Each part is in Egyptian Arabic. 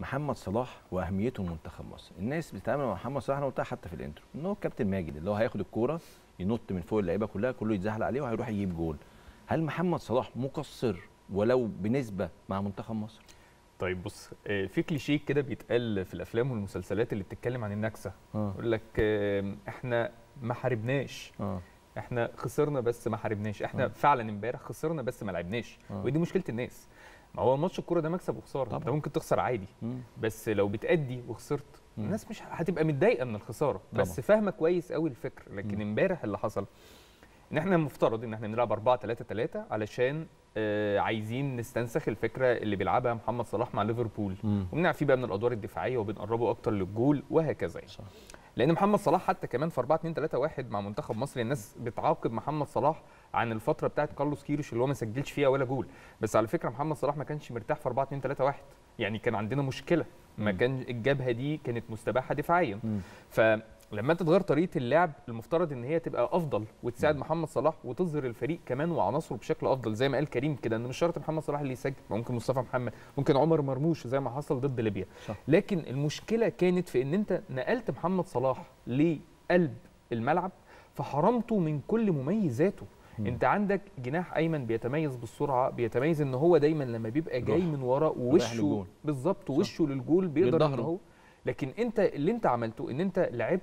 محمد صلاح واهميته لمنتخب مصر الناس بتتعامل مع محمد صلاح انا قلتها حتى في الانترو ان هو كابتن ماجد اللي هو هياخد الكوره ينط من فوق اللعيبه كلها كله يتزحلق عليه وهيروح يجيب جول هل محمد صلاح مقصر ولو بنسبه مع منتخب مصر طيب بص آه، في كليشيه كده بيتقال في الافلام والمسلسلات اللي بتتكلم عن النكسه اه يقول لك آه، احنا ما حاربناش اه احنا خسرنا بس ما حاربناش احنا آه. فعلا امبارح خسرنا بس ما لعبناش آه. ودي مشكله الناس ما هو ماتش الكوره ده مكسب وخساره طبعاً. انت ممكن تخسر عادي مم. بس لو بتأدي وخسرت مم. الناس مش هتبقى متضايقه من الخساره بس طبعاً. فاهمه كويس قوي الفكر لكن مم. امبارح اللي حصل ان احنا المفترض ان احنا بنلعب 4 3 3 علشان آه عايزين نستنسخ الفكره اللي بيلعبها محمد صلاح مع ليفربول مم. وبنلعب فيه بقى من الادوار الدفاعيه وبنقربه اكتر للجول وهكذا يعني. صح لان محمد صلاح حتى كمان في 4 2 3 1 مع منتخب مصر الناس بتعاقب محمد صلاح عن الفتره بتاعت كارلوس كيروش اللي هو ما سجلش فيها ولا جول بس على فكره محمد صلاح ما كانش مرتاح في 4 2 3 1 يعني كان عندنا مشكله ما مم. كان الجبهه دي كانت مستباحه دفاعيا مم. فلما انت تغير طريقه اللعب المفترض ان هي تبقى افضل وتساعد محمد صلاح وتظهر الفريق كمان وعناصره بشكل افضل زي ما قال كريم كده ان مش شرط محمد صلاح اللي يسجل ممكن مصطفى محمد ممكن عمر مرموش زي ما حصل ضد ليبيا صح. لكن المشكله كانت في ان انت نقلت محمد صلاح لقلب الملعب فحرمته من كل مميزاته مم. انت عندك جناح ايمن بيتميز بالسرعه بيتميز ان هو دايما لما بيبقى جاي روح. من ورا رايح ووشه للجول. بالظبط وشه للجول بيقدر ان ظهره. هو لكن انت اللي انت عملته ان انت لعبت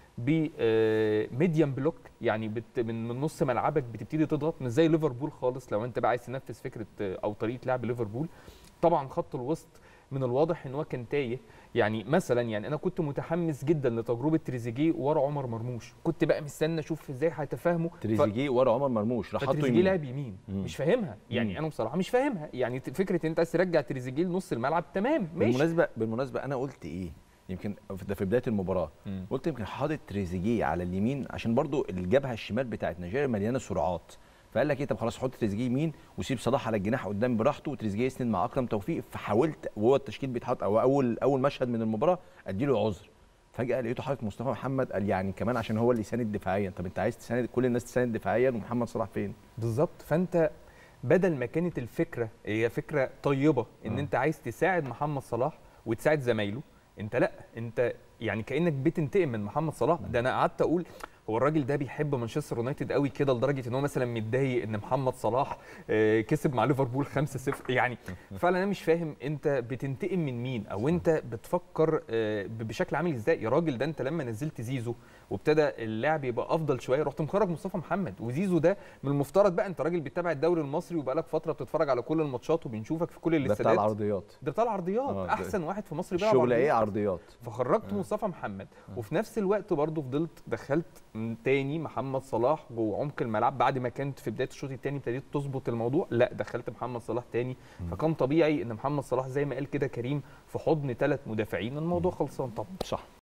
بميديم بلوك يعني بت من من نص ملعبك بتبتدي تضغط مش زي ليفربول خالص لو انت بقى عايز تنفذ فكره آه، او طريقه لعب ليفربول طبعا خط الوسط من الواضح ان هو كان تايه يعني مثلا يعني انا كنت متحمس جدا لتجربه تريزيجيه ورا عمر مرموش كنت بقى مستني اشوف ازاي هيتفاهموا ف- تريزيجيه ورا عمر مرموش راح حطه فتريزيجيه يمين لعب يمين مم. مش فاهمها مم. يعني انا بصراحه مش فاهمها يعني ت- فكره انت عايز ترجع تريزيجيه لنص الملعب تمام ماشي بالمناسبه بالمناسبه انا قلت ايه يمكن ده في بدايه المباراه مم. قلت يمكن حاطط تريزيجيه على اليمين عشان برضو الجبهه الشمال بتاعت نيجيريا مليانه سرعات فقال لك ايه طب خلاص حط تريزيجيه يمين وسيب صلاح على الجناح قدام براحته وتريزيجيه يسند مع اكرم توفيق فحاولت وهو التشكيل بيتحط او اول اول مشهد من المباراه اديله عذر فجاه لقيته حاطط مصطفى محمد قال يعني كمان عشان هو اللي يساند دفاعيا طب انت عايز تساند كل الناس تساند دفاعيا ومحمد صلاح فين؟ بالظبط فانت بدل ما كانت الفكره هي فكره طيبه ان آه. انت عايز تساعد محمد صلاح وتساعد زمايله انت لا انت يعني كانك بتنتقم من محمد صلاح ده انا قعدت اقول هو الراجل ده بيحب مانشستر يونايتد قوي كده لدرجه ان هو مثلا متضايق ان محمد صلاح آه، كسب مع ليفربول 5-0 يعني فعلا انا مش فاهم انت بتنتقم من مين او انت بتفكر آه، ب- بشكل عامل ازاي يا راجل ده انت لما نزلت زيزو وابتدى اللعب يبقى افضل شويه رحت مخرج مصطفى محمد وزيزو ده من المفترض بقى انت راجل بتتابع الدوري المصري وبقالك فتره بتتفرج على كل الماتشات وبنشوفك في كل ده بتاع الاستادات العرضيات ده بتاع العرضيات آه، ده- احسن واحد في مصر بيلعب الشغل ايه عرضيات. عرضيات فخرجت مصطفى محمد وفي نفس الوقت برضه فضلت دخلت م- تاني محمد صلاح جوه عمق الملعب بعد ما كانت في بدايه الشوط الثاني ابتديت تظبط الموضوع لا دخلت محمد صلاح تاني فكان طبيعي ان محمد صلاح زي ما قال كده كريم في حضن ثلاث مدافعين الموضوع خلصان طبعا صح